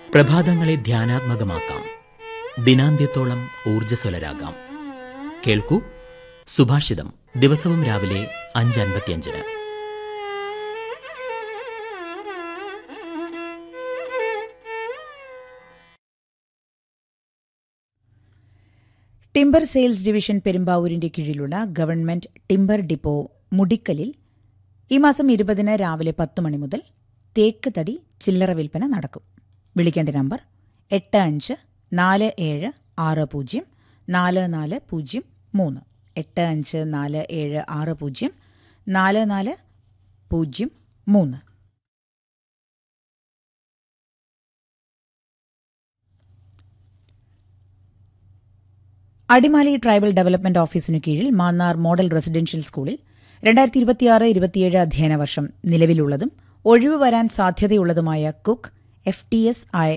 പ്രഭാതങ്ങളെ ധ്യാനാത്മകമാക്കാം ദിനാന്ത്യത്തോളം ഊർജ്ജസ്വലരാകാം കേൾക്കൂ സുഭാഷിതം ദിവസവും രാവിലെ അഞ്ച് അൻപത്തിയഞ്ചിന് ടിംബർ സെയിൽസ് ഡിവിഷൻ പെരുമ്പാവൂരിന്റെ കീഴിലുള്ള ഗവൺമെന്റ് ടിംബർ ഡിപ്പോ മുടിക്കലിൽ ഈ മാസം ഇരുപതിന് രാവിലെ പത്ത് മണി മുതൽ തേക്ക് തടി ചില്ലറ വിൽപ്പന നടക്കും വിളിക്കേണ്ട നമ്പർ എട്ട് അഞ്ച് നാല് ഏഴ് ആറ് പൂജ്യം നാല് നാല് പൂജ്യം മൂന്ന് എട്ട് അഞ്ച് നാല് ഏഴ് ആറ് പൂജ്യം നാല് നാല് പൂജ്യം മൂന്ന് അടിമാലി ട്രൈബൽ ഡെവലപ്മെന്റ് ഓഫീസിനു കീഴിൽ മാന്നാർ മോഡൽ റെസിഡൻഷ്യൽ സ്കൂളിൽ രണ്ടായിരത്തി ഇരുപത്തിയാറ് ഇരുപത്തിയേഴ് അധ്യയന വർഷം നിലവിലുള്ളതും ഒഴിവ് വരാൻ സാധ്യതയുള്ളതുമായ കുക്ക് എഫ് ടി എസ് ആയ